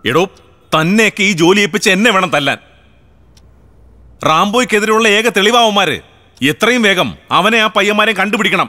എടോ തന്നെയൊക്കെ ഈ ജോലി ഏൽപ്പിച്ച് എന്നെ വേണം തല്ലാൻ റാംബോയ്ക്കെതിരെയുള്ള ഏക തെളിവാവന്മാര് എത്രയും വേഗം അവനെ ആ പയ്യന്മാരെ കണ്ടുപിടിക്കണം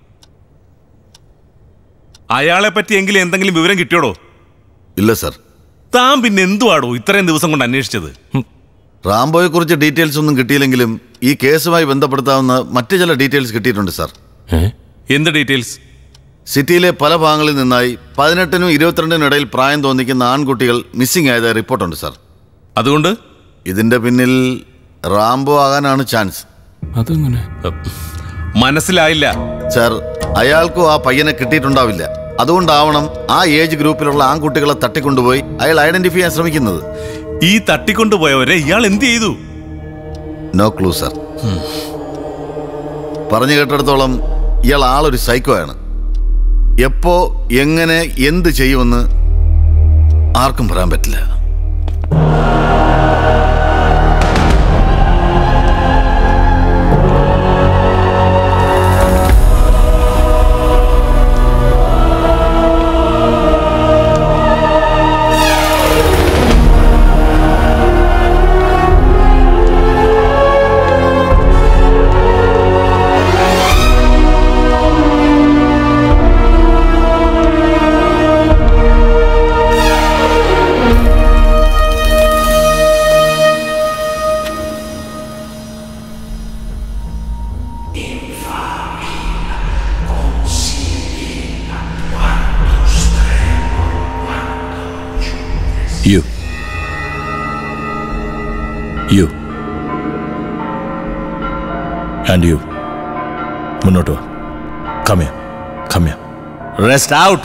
അയാളെ പറ്റി എങ്കിലും എന്തെങ്കിലും വിവരം കിട്ടിയോടോ ഇല്ല സർ താൻ പിന്നെ എന്തുവാടോ ഇത്രയും ദിവസം കൊണ്ട് അന്വേഷിച്ചത് ഹും. റാംബോയെ കുറിച്ച് ഡീറ്റെയിൽസ് ഒന്നും കിട്ടിയില്ലെങ്കിലും ഈ കേസുമായി ബന്ധപ്പെടുത്താവുന്ന മറ്റു ചില ഡീറ്റെയിൽസ് കിട്ടിയിട്ടുണ്ട് സാർ എന്ത് ഡീറ്റെയിൽസ് സിറ്റിയിലെ പല ഭാഗങ്ങളിൽ നിന്നായി പതിനെട്ടിനും ഇരുപത്തിരണ്ടിനും ഇടയിൽ പ്രായം തോന്നിക്കുന്ന ആൺകുട്ടികൾ മിസ്സിംഗ് ആയതായി റിപ്പോർട്ടുണ്ട് സാർ അതുകൊണ്ട് ഇതിന്റെ പിന്നിൽ റാംബോ ആകാനാണ് ചാൻസ് അതെങ്ങനെ മനസ്സിലായില്ല സാർ അയാൾക്കും ആ പയ്യനെ കിട്ടിയിട്ടുണ്ടാവില്ല അതുകൊണ്ടാവണം ആ ഏജ് ഗ്രൂപ്പിലുള്ള ആൺകുട്ടികളെ തട്ടിക്കൊണ്ടുപോയി അയാൾ ഐഡന്റിഫൈ ചെയ്യാൻ ശ്രമിക്കുന്നത് ഈ തട്ടിക്കൊണ്ടുപോയവരെ ഇയാൾ എന്ത് ചെയ്തു നോ ക്ലൂ സാർ പറഞ്ഞു കേട്ടിടത്തോളം ഇയാൾ ആളൊരു സൈക്കോ ആണ് എപ്പോ എങ്ങനെ എന്ത് ചെയ്യുമെന്ന് ആർക്കും പറയാൻ പറ്റില്ല യു യു ആൻഡ് യു മുന്നോട്ട് വാ കമ്യ കമ്യ റെസ്റ്റ് ഔട്ട്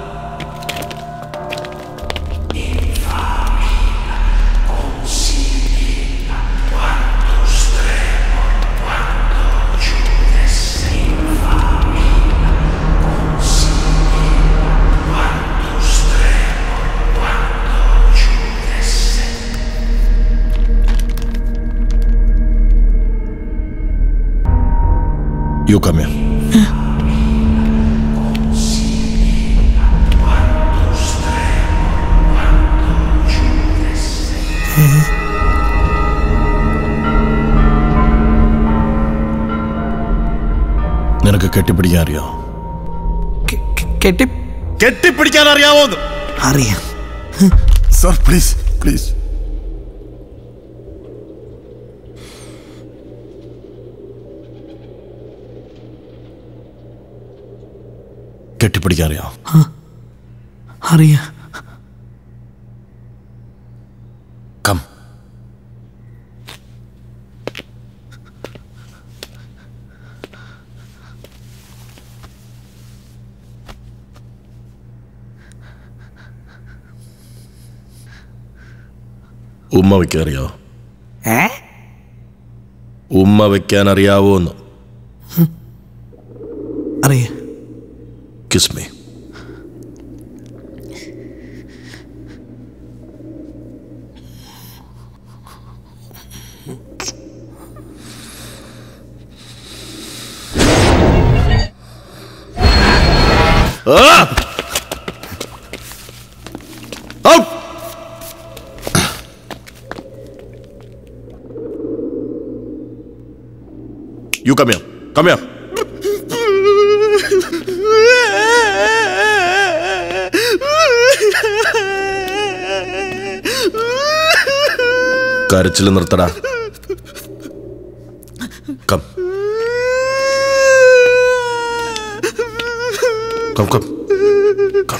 യു കമ്യ നിനക്ക് കെട്ടിപ്പിടിക്കാൻ അറിയോ കെട്ടി കെട്ടിപ്പിടിക്കാൻ അറിയാവോ അറിയാം സർ പ്ലീസ് പ്ലീസ് കെട്ടിപ്പിടിക്കാൻ അറിയാം അറിയാം കം ഉമ്മ വയ്ക്കാൻ അറിയാവോ ഏ ഉമ്മ വയ്ക്കാൻ അറിയാവോ എന്ന് അറിയാം kiss me Out! You come here. Come here. കരച്ചിൽ നിർത്തടാ കം കം കം കം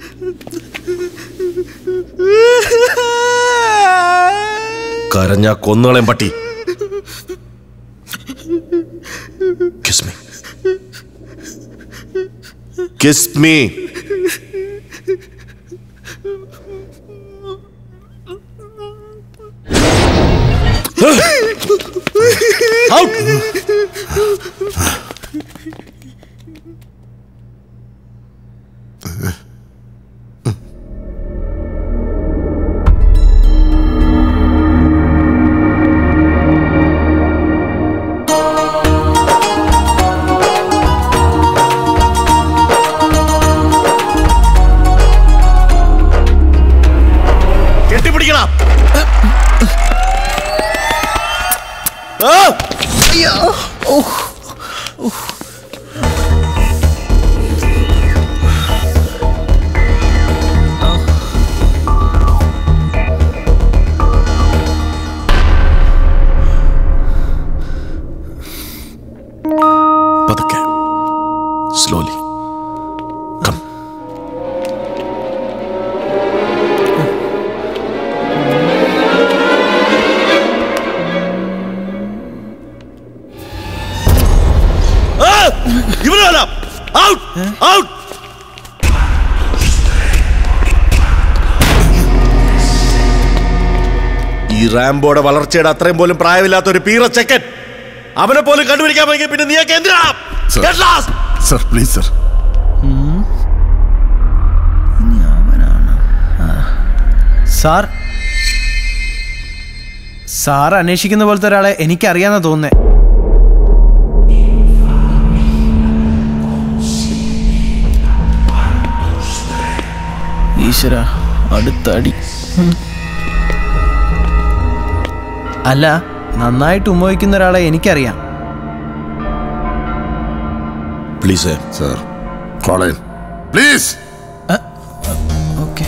കരഞ്ഞ കൊന്നുകളയും പട്ടി kiss me kiss me out ആ പതുക്കെ സ്ലോലി കം ഇവന് വരാം ഔട്ട് ഔട്ട് ഈ റാംബോയുടെ വളർച്ചയുടെ അത്രയും പോലും പ്രായമില്ലാത്ത ഒരു പീറ ചെക്കൻ അവനെ പോലും കണ്ടുപിടിക്കാൻ പറ്റിയ പിന്നെ നീയൊക്കെ എന്തിനാ Sir. Get lost! Sir please sir sir sir അന്വേഷിക്കുന്ന പോലത്തെ ഒരാളെ എനിക്കറിയാന്നാ തോന്നുന്നേ ഈശ്വര അടുത്തടി അല്ല നന്നായിട്ട് ഉമ്മ ഒരാളെ എനിക്കറിയാം പ്ലീസ് സർ കോളേൻ പ്ലീസ് ഓക്കെ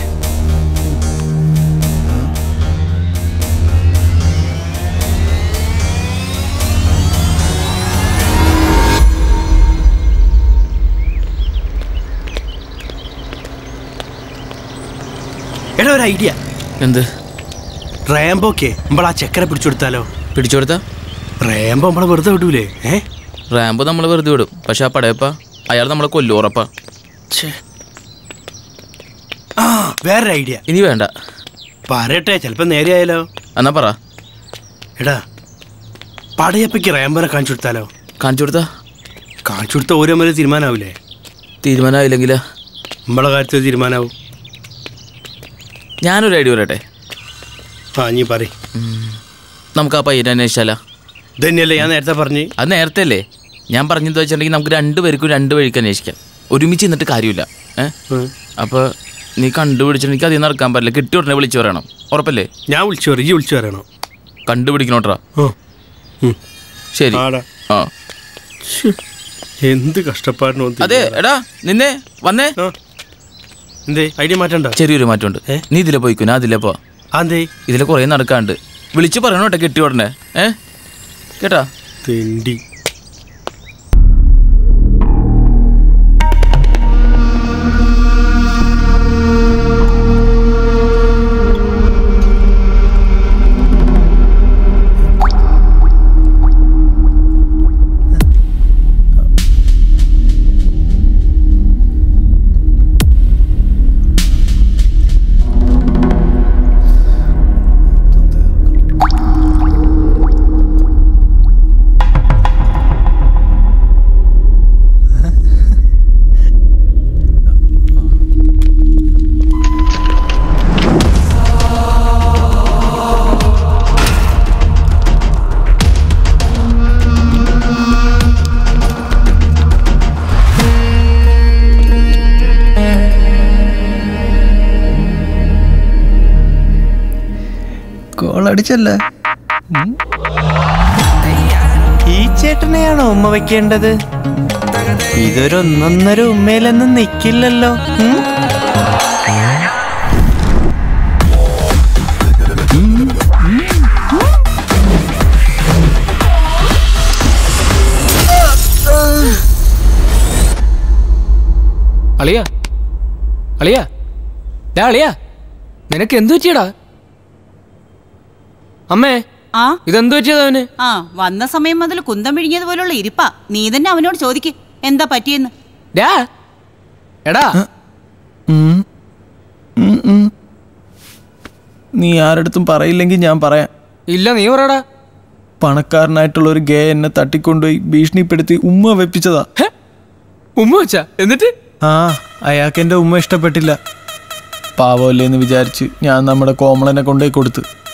എടാ ഒരു ഐഡിയ എന്ത് റേംബോക്കെ നമ്മളാ ചക്കരെ പിടിച്ചെടുത്താലോ പിടിച്ചോടുത്ത റേംബോ നമ്മളെ വെറുതെ വിടൂലേ ഏ റാമ്പ് നമ്മൾ വെറുതെ വിടും പക്ഷെ ആ പടയപ്പ അയാൾ നമ്മളെ കൊല്ലും ഉറപ്പാ ഛേ. ആ വേറൊരു ഐഡിയ ഇനി വേണ്ട പറയട്ടെ ചിലപ്പോ നേരെയായാലോ എന്നാ പറ എടാ പടയപ്പയ്ക്ക് റേംബോനെ കാണിച്ചു കൊടുത്താലോ കാണിച്ചു കൊടുത്താ കാണിച്ചു കൊടുത്ത ഓരോ മേലെ തീരുമാനാവൂലേ തീരുമാനമായില്ലെങ്കിലാ നമ്മളെ കാര്യത്തിൽ തീരുമാനാവും ഞാനൊരു ഐഡിയ പറയട്ടെ ആ നീ പറ നമുക്ക് ആ പയ്യനെ അന്വേഷിച്ചാലാ ഇതന്നെയല്ലേ ഞാൻ നേരത്തെ പറഞ്ഞ് അത് നേരത്തെ അല്ലേ ഞാൻ പറഞ്ഞത് വെച്ചിട്ടുണ്ടെങ്കിൽ നമുക്ക് രണ്ട് പേർക്കും രണ്ട് വഴിക്ക് അന്വേഷിക്കാം ഒരുമിച്ച് നിന്നിട്ട് കാര്യമില്ല ഏ ഉം. അപ്പോൾ നീ കണ്ടുപിടിച്ചിട്ടുണ്ടെങ്കിൽ അതിൽ നടക്കാൻ പറ്റില്ല കിട്ടി ഉടനെ വിളിച്ചു പറയണം ഉറപ്പല്ലേ ഞാൻ വിളിച്ചു പറയും ഈ വിളിച്ചു പറയണോ കണ്ടുപിടിക്കണോട്രാ ഓ ഉം. ശരി ആടാ. ആ എന്ത് കഷ്ടപ്പാടിനോ അതെ എടാ നിന്നെ വന്നേ എന്തേ ഐഡിയ മാറ്റണ്ട ചെറിയൊരു മാറ്റമുണ്ട് ഏ? നീ ഇതിലെ പോയിക്കോ ഞാൻ അതിലെ പോ അന്തേ ഇതിലെ കുറേ നടക്കാണ്ട് വിളിച്ചു പറയണോ കേട്ടോ കിട്ടി ഉടനെ ഏ കേട്ടാ തെണ്ടി കോളടിച്ചല്ലേ ഈ ചേട്ടനെയാണോ ഉമ്മ വെക്കേണ്ടത് ഇതൊരു ഒന്നൊന്നര ഉമ്മയിലൊന്നും നിക്കില്ലല്ലോ ഉം? അളിയ അളിയ ഡാ അളിയ നിനക്ക് എന്തു പറ്റിയടാ അമ്മേ ആ ഇതെന്തു പറ്റിയതാ അവന് ആ വന്ന സമയം മുതൽ കുന്തം പിഴിഞ്ഞത് പോലുള്ള ഇരിപ്പാ നീ തന്നെ അവനോട് ചോദിക്ക് എന്താ പറ്റിയെന്ന് ഡാ എടാ ഉം. ഉം, ഉം. നീ ആരടുത്തും പറയില്ലെങ്കിൽ ഞാൻ പറയാം ഇല്ല നീ പറയടാ പണക്കാരനായിട്ടുള്ള ഒരു ഗേ എന്നെ തട്ടിക്കൊണ്ടുപോയി ഭീഷണിപ്പെടുത്തി ഉമ്മ വെപ്പിച്ചതാ ഹെ? ഉമ്മ വെച്ചാ എന്നിട്ട് ആ അയാൾക്ക് എൻ്റെ ഉമ്മ ഇഷ്ടപ്പെട്ടില്ല പാവമല്ലേ എന്ന് വിചാരിച്ച് ഞാൻ നമ്മുടെ കോമളനെ കൊണ്ടുപോയി കൊടുത്ത്